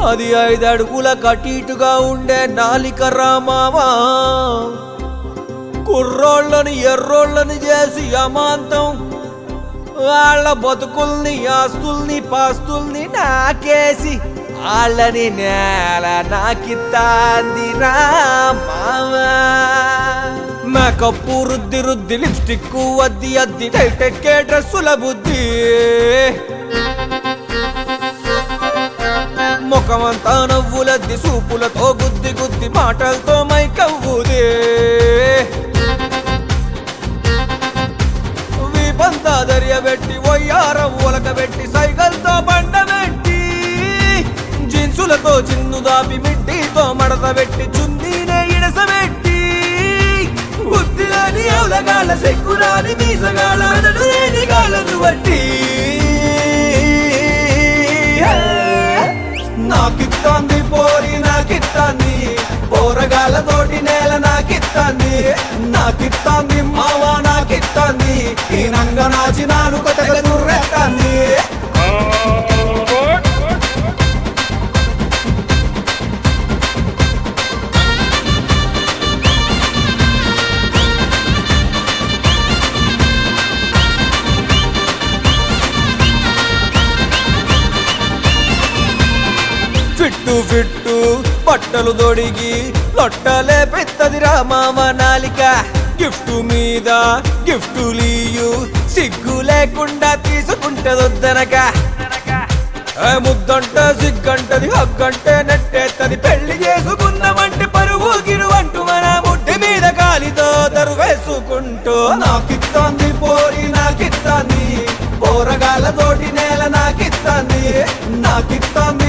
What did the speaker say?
అది ఐదు అడుగుల కటీటుగా ఉండే నాలిక రామావా కుర్రోళ్ళని ఎర్రోళ్ళని చేసి అమాంతం వాళ్ళ బతుకుల్ని ఆస్తుల్ని పాస్తుల్ని నాకేసి వాళ్ళని నేల నాకిత్తాంది రామావా మేకప్పు రుద్ది రుద్ది లిప్స్టిక్ అద్ది అద్ది టైటెక్కే డ్రెస్సుల బుద్ధి ముఖమంతా నవ్వులద్ది సూపులతో గుద్ది గుద్ది మాటలతో మైకవ్వుదే వీపంతా దర్యబెట్టి ఒయ్యారం ఒలకబెట్టి సైకిల్తో బండబెట్టి జీన్సులతో చిన్ను దాపి మిడ్డీతో మడత పెట్టి చున్నీనే ఇడసబెట్టి బుద్ధిలోని అవలగాళ్ళ సెక్కురాని మీసగాళ్ళ మెదడు లేని గాళ్ళను బట్టి నాకిత్తాంది పోరి నాకిత్తాంది పోరగాళ్ళతోటి నేల నాకిత్తాంది నాకిత్తాంది మావా నాకిత్తాంది ఈ నంగ నాచి నాను కొత్తగా చుర్రెత్తాంది ఫిట్టు ఫిట్టు బట్టలు దొడిగి లొట్టలే పెత్తది రామావ నాలిక గిఫ్ట్ మీద గిఫ్ట్ లీయు సిగ్గు లేకుండా తీసుకుంటదొద్దనక ఏ ముద్దంటే సిగ్గంటది హగ్గంటే నెట్టేత్తది పెళ్లి చేసుకుందామంటే పరువు గిరువంటూ మన ముడ్డి మీద కాలితో దరువేసుకుంటూ నాకిత్తాంది పోరి నాకిత్తాంది పోరగాళ్ళతోటి నేల నాకిత్తాంది నాకిత్తాంది